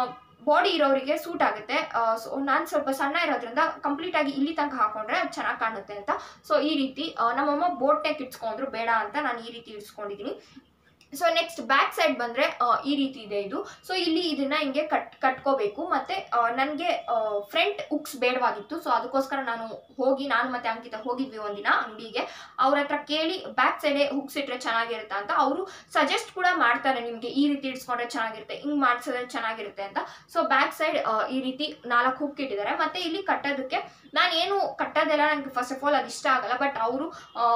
Speaker 1: ಬಾಡಿ ಇರೋರಿಗೆ ಸೂಟ್ ಆಗುತ್ತೆ ಸೊ ನಾನು ಸ್ವಲ್ಪ ಸಣ್ಣ ಇರೋದ್ರಿಂದ ಕಂಪ್ಲೀಟ್ ಆಗಿ ಇಲ್ಲಿ ತನಕ ಹಾಕೊಂಡ್ರೆ ಅದು ಚೆನ್ನಾಗಿ ಕಾಣುತ್ತೆ ಅಂತ ಸೊ ಈ ರೀತಿ ಆ, ನಮ್ಮಮ್ಮ ಬೋಟ್ ನೆಕ್ ಇಟ್ಸ್ಕೊಂಡ್ರು ಬೇಡ ಅಂತ ನಾನು ಈ ರೀತಿ ಇಡ್ಸ್ಕೊಂಡಿದ್ದೀನಿ ಸೊ ನೆಕ್ಸ್ಟ್ ಬ್ಯಾಕ್ ಸೈಡ್ ಬಂದರೆ ಈ ರೀತಿ ಇದೆ ಇದು ಸೊ ಇಲ್ಲಿ ಇದನ್ನ ಹಿಂಗೆ ಕಟ್ ಕಟ್ಕೋಬೇಕು ಮತ್ತು ನನಗೆ ಫ್ರಂಟ್ ಉಕ್ಸ್ ಬೇಡವಾಗಿತ್ತು ಸೊ ಅದಕ್ಕೋಸ್ಕರ ನಾನು ಹೋಗಿ ನಾನು ಮತ್ತೆ ಅಂಕಿತ ಹೋಗಿದ್ವಿ ಒಂದಿನ ಅಂಗಡಿಗೆ ಅವ್ರ ಹತ್ರ ಕೇಳಿ ಬ್ಯಾಕ್ ಸೈಡೇ ಹುಕ್ಸ್ ಇಟ್ರೆ ಚೆನ್ನಾಗಿರುತ್ತೆ ಅಂತ ಅವರು ಸಜೆಸ್ಟ್ ಕೂಡ ಮಾಡ್ತಾರೆ ನಿಮಗೆ ಈ ರೀತಿ ಇಡ್ಸ್ಕೊಂಡ್ರೆ ಚೆನ್ನಾಗಿರುತ್ತೆ ಹಿಂಗೆ ಮಾಡಿಸಿದ್ರೆ ಚೆನ್ನಾಗಿರುತ್ತೆ ಅಂತ ಸೊ ಬ್ಯಾಕ್ ಸೈಡ್ ಈ ರೀತಿ ನಾಲ್ಕು ಹುಕ್ ಇಟ್ಟಿದ್ದಾರೆ ಮತ್ತೆ ಇಲ್ಲಿ ಕಟ್ಟೋದಕ್ಕೆ ನಾನು ಏನು ಕಟ್ಟೋದೆಲ್ಲ ನನಗೆ ಫಸ್ಟ್ ಆಫ್ ಆಲ್ ಅದು ಇಷ್ಟ ಆಗಲ್ಲ ಬಟ್ ಅವರು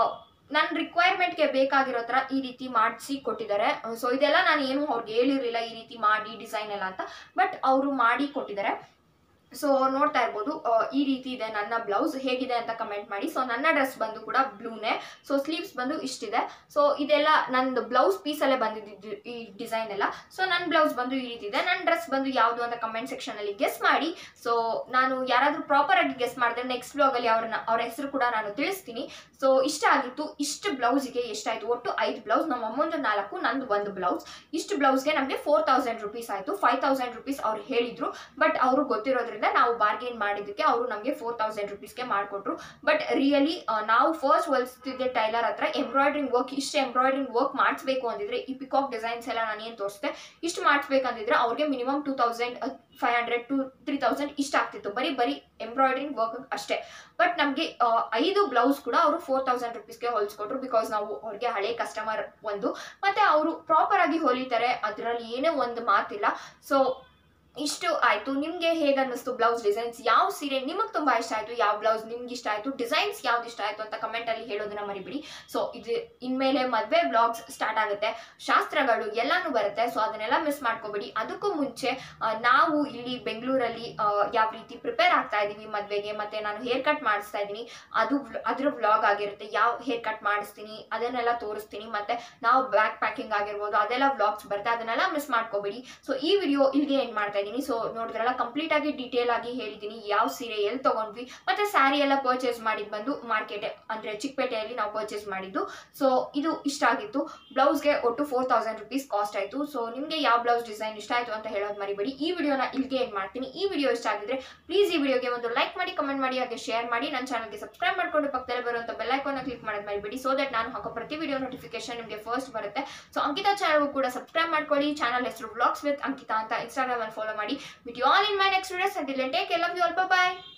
Speaker 1: ನನ್ನ ರಿಕ್ವೈರ್ಮೆಂಟ್ಗೆ ಬೇಕಾಗಿರೋ ಥರ ಈ ರೀತಿ ಮಾಡಿಸಿ ಕೊಟ್ಟಿದ್ದಾರೆ ಸೊ ಇದೆಲ್ಲ ನಾನು ಏನು ಅವ್ರಿಗೆ ಹೇಳಿರಲಿಲ್ಲ ಈ ರೀತಿ ಮಾಡಿ ಡಿಸೈನ್ ಎಲ್ಲ ಅಂತ ಬಟ್ ಅವರು ಮಾಡಿ ಕೊಟ್ಟಿದ್ದಾರೆ ಸೊ ನೋಡ್ತಾ ಇರ್ಬೋದು ಆ, ಈ ರೀತಿ ಇದೆ ನನ್ನ ಬ್ಲೌಸ್ ಹೇಗಿದೆ ಅಂತ ಕಮೆಂಟ್ ಮಾಡಿ ಸೊ ನನ್ನ ಡ್ರೆಸ್ ಬಂದು ಕೂಡ ಬ್ಲೂನೇ ಸೊ ಸ್ಲೀವ್ಸ್ ಬಂದು ಇಷ್ಟಿದೆ ಸೊ ಇದೆಲ್ಲ ನಂದು ಬ್ಲೌಸ್ ಪೀಸಲ್ಲೇ ಬಂದಿದ್ದು ಈ ಡಿಸೈನ್ ಎಲ್ಲ ಸೊ ನನ್ನ ಬ್ಲೌಸ್ ಬಂದು ಈ ರೀತಿ ಇದೆ ನನ್ನ ಡ್ರೆಸ್ ಬಂದು ಯಾವುದು ಅಂತ ಕಮೆಂಟ್ ಸೆಕ್ಷನಲ್ಲಿ ಗೆಸ್ ಮಾಡಿ ಸೊ ನಾನು ಯಾರಾದರೂ ಪ್ರಾಪರ್ ಆಗಿ ಗೆಸ್ ಮಾಡಿದ್ರೆ ನೆಕ್ಸ್ಟ್ ಬ್ಲಾಗಲ್ಲಿ ಅವ್ರನ್ನ ಅವ್ರ ಹೆಸರು ಕೂಡ ನಾನು ತಿಳಿಸ್ತೀನಿ ಸೊ ಇಷ್ಟ ಆಗಿತ್ತು ಇಷ್ಟು ಬ್ಲೌಸಿಗೆ ಎಷ್ಟಾಯಿತು ಒಟ್ಟು ಐದು ಬ್ಲೌಸ್ ನಮ್ಮ ಅಮ್ಮಂದು ನಾಲ್ಕು ನಂದು ಒಂದು ಬ್ಲೌಸ್ ಇಷ್ಟು ಬ್ಲೌಸ್ಗೆ ನಮಗೆ ಫೋರ್ ತೌಸಂಡ್ ರುಪೀಸ್ ಆಯಿತು ಫೈವ್ ತೌಸಂಡ್ ರುಪೀಸ್ ಅವ್ರು ಹೇಳಿದ್ರು ಬಟ್ ಅವರು ಗೊತ್ತಿರೋದ್ರಿಂದ ನಾವು ಬಾರ್ಗೇನ್ ಮಾಡಿದ್ದಕ್ಕೆ ಅವರು ನಮಗೆ ಫೋರ್ ತೌಸಂಡ್ ರುಪೀಸ್ಗೆ ಮಾಡಿಕೊಟ್ರು ಬಟ್ ರಿಯಲಿ ನಾವು ಫಸ್ಟ್ ಹೊಲಿಸ್ತಿದ್ದೆ ಟೈಲರ್ ಹತ್ರ ಎಂಬ್ರಾಯ್ಡ್ರಿಂಗ್ ವರ್ಕ್ ಇಷ್ಟು ಎಂಬ್ರಾಯ್ಡ್ರಿಂಗ್ ವರ್ಕ್ ಮಾಡಿಸ್ಬೇಕು ಅಂದಿದ್ರೆ ಈ ಪಿಕಾಕ್ ಡಿಸೈನ್ಸ್ ಎಲ್ಲ ನಾನು ಏನು ತೋರಿಸ್ದೆ ಇಷ್ಟು ಮಾಡಿಸ್ಬೇಕಂದಿದ್ರೆ ಅವ್ರಿಗೆ minimum two thousand five hundred to three thousand ಇಷ್ಟ ಆಗ್ತಿತ್ತು ಬರೀ ಬರೀ ಎಂಬ್ರಾಯ್ಡ್ರಿಂಗ್ ವರ್ಕ್ ಅಷ್ಟೇ ಬಟ್ ನಮಗೆ ಐದು ಬ್ಲೌಸ್ ಕೂಡ ಅವರು ಫೋರ್ ತೌಸಂಡ್ ರುಪೀಸ್ಗೆ ಹೊಲಿಸ್ಕೊಟ್ರು ಬಿಕಾಸ್ ನಾವು ಅವ್ರಿಗೆ ಹಳೆ ಕಸ್ಟಮರ್ ಒಂದು ಮತ್ತೆ ಅವರು ಪ್ರಾಪರ್ ಆಗಿ ಹೊಲಿತಾರೆ ಅದರಲ್ಲಿ ಏನೇ ಒಂದು ಮಾತಿಲ್ಲ ಸೊ ಇಷ್ಟು ಆಯಿತು ನಿಮಗೆ ಹೇಗೆ ಅನ್ನಿಸ್ತು ಬ್ಲೌಸ್ ಡಿಸೈನ್ಸ್ ಯಾವ ಸೀರೆ ನಿಮಗೆ ತುಂಬ ಇಷ್ಟ ಆಯಿತು ಯಾವ ಬ್ಲೌಸ್ ನಿಮ್ಗೆ ಇಷ್ಟ ಆಯಿತು ಡಿಸೈನ್ಸ್ ಯಾವ್ದು ಇಷ್ಟ ಆಯಿತು ಅಂತ ಕಮೆಂಟಲ್ಲಿ ಹೇಳೋದನ್ನ ಮರಿಬಿಡಿ ಸೊ ಇದು ಇನ್ಮೇಲೆ ಮದುವೆ ಬ್ಲಾಗ್ಸ್ ಸ್ಟಾರ್ಟ್ ಆಗುತ್ತೆ ಶಾಸ್ತ್ರಗಳು ಎಲ್ಲಾನು ಬರುತ್ತೆ ಸೊ ಅದನ್ನೆಲ್ಲ ಮಿಸ್ ಮಾಡ್ಕೋಬೇಡಿ ಅದಕ್ಕೂ ಮುಂಚೆ ಆ, ನಾವು ಇಲ್ಲಿ ಬೆಂಗಳೂರಲ್ಲಿ ಆ, ಯಾವ ರೀತಿ ಪ್ರಿಪೇರ್ ಆಗ್ತಾ ಇದ್ದೀವಿ ಮದುವೆಗೆ ಮತ್ತು ನಾನು ಹೇರ್ ಕಟ್ ಮಾಡಿಸ್ತಾ ಇದ್ದೀನಿ ಅದು ವ್ಲ- ಅದ್ರ ವ್ಲಾಗ್ ಆಗಿರುತ್ತೆ ಯಾವ ಹೇರ್ ಕಟ್ ಮಾಡಿಸ್ತೀನಿ ಅದನ್ನೆಲ್ಲ ತೋರಿಸ್ತೀನಿ ಮತ್ತು ನಾವು ಬ್ಯಾಕ್ ಪ್ಯಾಕಿಂಗ್ ಆಗಿರ್ಬೋದು ಅದೆಲ್ಲ ವ್ಲಾಗ್ಸ್ ಬರುತ್ತೆ ಅದನ್ನೆಲ್ಲ ಮಿಸ್ ಮಾಡ್ಕೋಬೇಡಿ ಸೊ ಈ ವಿಡಿಯೋ ಇಲ್ಲಿಗೆ ಎಂಡ್ ಮಾಡ್ತಾ ಇದ್ದೀನಿ ಸೊ ನೋಡಿದ್ರಲ್ಲ ಕಂಪ್ಲೀಟ್ ಆಗಿ ಡೀಟೇಲ್ ಆಗಿ ಹೇಳಿದ್ದೀನಿ ಯಾವ ಸೀರೆ ಎಲ್ಲಿ ತಗೊಂಡ್ವಿ ಮತ್ತೆ ಸ್ಯಾರಿ ಎಲ್ಲ ಪರ್ಚೇಸ್ ಮಾಡಿದ್ ಬಂದು ಮಾರ್ಕೆಟ್ ಅಂದ್ರೆ ಚಿಕ್ಕಪೇಟೆಯಲ್ಲಿ ನಾವು ಪರ್ಚೇಸ್ ಮಾಡಿದ್ದು ಸೊ ಇದು ಇಷ್ಟ ಆಗಿತ್ತು ಬ್ಲೌಸ್ಗೆ ಒಟ್ಟು ಫೋರ್ ತೌಸಂಡ್ ರುಪೀಸ್ ಕಾಸ್ಟ್ ಆಯಿತು ಸೊ ನಿಮಗೆ ಯಾವ ಬ್ಲೌಸ್ ಡಿಸೈನ್ ಇಷ್ಟ ಆಯಿತು ಅಂತ ಹೇಳೋದು ಮರಿಬೇಡಿ ಈ ವಿಡಿಯೋನ ಇಲ್ಲಿಗೆ ಎಂಡ್ ಮಾಡ್ತೀನಿ ಈ ವಿಡಿಯೋ ಇಷ್ಟ ಆಗಿದ್ರೆ ಪ್ಲೀಸ್ ಈ ವಿಡಿಯೋಗೆ ಒಂದು ಲೈಕ್ ಮಾಡಿ ಕಮೆಂಟ್ ಮಾಡಿ ಹಾಗೆ ಶೇರ್ ಮಾಡಿ ನನ್ನ ಚಾನಲ್ಗೆ ಸಬ್ಸ್ಕ್ರೈಬ್ ಮಾಡ್ಕೊಂಡು ಪಕ್ಕದಲ್ಲಿ ಬರುವಂಥ ಬೆಲ್ ಐಕಾನ್ನ ಕ್ಲಿಕ್ ಮಾಡೋದು ಮರಿಬೇಡಿ ಸೊ ದಟ್ ನಾನು ಹಾಕೋ ಪ್ರತಿ ವಿಡಿಯೋ ನೋಟಿಫಿಕೇಶನ್ ನಿಮಗೆ ಫಸ್ಟ್ ಬರುತ್ತೆ ಸೊ ಅಂಕಿತಾ ಚಾನಲ್ಗೂ ಕೂಡ ಸಬ್ಸ್ಕ್ರೈಬ್ ಮಾಡ್ಕೊಳ್ಳಿ ಚಾನಲ್ ಹೆಸರು ಬ್ಲಾಗ್ಸ್ ವಿತ್ ಅಂಕಿತಾ ಅಂತ ಇನ್ಸ್ಟಾಗ್ರಾಮ್ ಅಲ್ಲಿ ಫಾಲೋ ಮಾಡಿ with you all in my next videos until take ಎಲ್ಲ ಯು ಆಲ್ ಬೈ